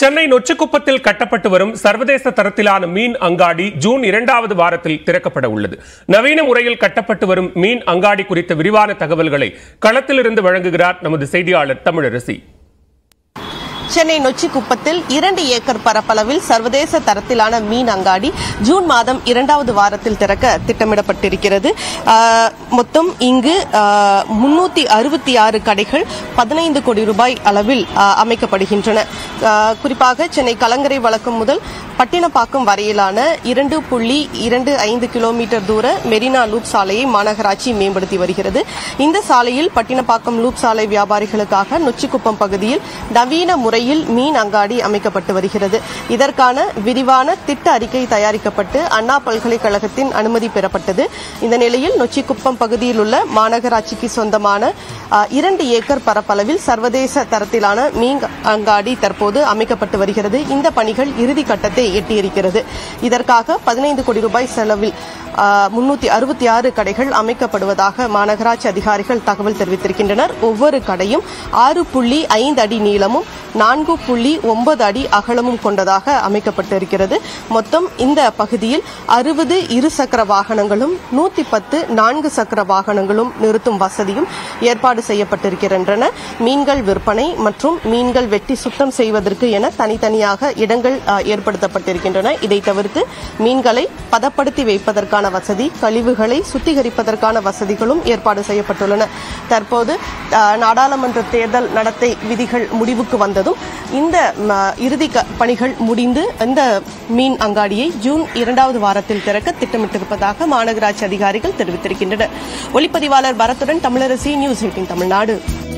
சென்னை நொச்சிக்குப்பத்தில் கட்டப்பட்டு வரும் சர்வதேச தரத்திலான மீன் அங்காடி ஜூன் இரண்டாவது வாரத்தில் திறக்கப்பட உள்ளது நவீன முறையில் கட்டப்பட்டு வரும் மீன் அங்காடி குறித்த விரிவான தகவல்களை களத்திலிருந்து வழங்குகிறார் நமது செய்தியாளர் தமிழரசி சென்னை நொச்சிக்குப்பத்தில் இரண்டு ஏக்கர் பரப்பளவில் சர்வதேச தரத்திலான மீன் அங்காடி ஜூன் மாதம் இரண்டாவது வாரத்தில் திறக்க திட்டமிடப்பட்டிருக்கிறது ஆஹ், மொத்தம் இங்கு முன்னூத்தி அறுபத்தி ஆறு கடைகள் பதினைந்து கோடி ரூபாய் அளவில் ஆஹ், அமைக்கப்படுகின்றன ஆஹ், குறிப்பாக சென்னை கலங்கரை வழக்கம் முதல் பட்டினப்பாக்கம் வரையிலான இரண்டு புள்ளி இரண்டு ஐந்து கிலோமீட்டர் தூர மெரினா லூப் சாலையை மாநகராட்சி மேம்படுத்தி வருகிறது இந்த சாலையில் பட்டினப்பாக்கம் லூப் சாலை வியாபாரிகளுக்காக நொச்சிக்குப்பம் பகுதியில் நவீன முறையில் மீன் அங்காடி அமைக்கப்பட்டு வருகிறது இதற்கான விரிவான திட்ட அறிக்கை தயாரிக்கப்பட்டு அண்ணா பல்கலைக்கழகத்தின் அனுமதி பெறப்பட்டது இந்த நிலையில் நொச்சிக்குப்பம் பகுதியில் உள்ள மாநகராட்சிக்கு சொந்தமான அஹ், இரண்டு ஏக்கர் பரப்பளவில் சர்வதேச தரத்திலான மீன் அங்காடி தற்போது அமைக்கப்பட்டு வருகிறது இந்த பணிகள் இறுதி கட்டத்தை எட்டியிருக்கிறது இதற்காக பதினைந்து கோடி ரூபாய் செலவில் முன்னூத்தி அறுபத்தி ஆறு கடைகள் அமைக்கப்படுவதாக மாநகராட்சி அதிகாரிகள் தகவல் தெரிவித்திருக்கின்றனர் ஒவ்வொரு கடையும் ஆறு புள்ளி ஐந்து அடி நீளமும் நான்கு புள்ளி ஒன்பது அடி அகலமும் கொண்டதாக அமைக்கப்பட்டிருக்கிறது மொத்தம் இந்த பகுதியில் அறுபது இருசக்கர வாகனங்களும் நூத்தி பத்து நான்கு சக்கர வாகனங்களும் நிறுத்தும் வசதியும் ஏற்பாடு செய்யப்பட்டிருக்கின்றன மீன்கள் விற்பனை மற்றும் மீன்கள் வெட்டி சுத்தம் செய்வதற்கு என தனித்தனியாக இடங்கள் ஆ, ஏற்படுத்தப்பட்டிருக்கின்றன இதை தவிர்த்து மீன்களை பதப்படுத்தி வைப்பதற்கான வசதி கழிவுகளை சுத்திகரிப்பதற்கான வசதிகளும் ஏற்பாடு செய்யப்பட்டுள்ளன தற்போது ஆ, நாடாளுமன்ற தேர்தல் நடத்தை விதிகள் முடிவுக்கு வந்ததும் இந்த ம, இறுதி க- பணிகள் முடிந்து இந்த மீன் அங்காடியை ஜூன் இரண்டாவது வாரத்தில் திறக்க திட்டமிட்டிருப்பதாக மாநகராட்சி அதிகாரிகள் தெரிவித்திருக்கின்றனர் ஒளிப்பதிவாளர் பரத்துடன் தமிழரசி நியூஸ் எயிட்டின் தமிழ்நாடு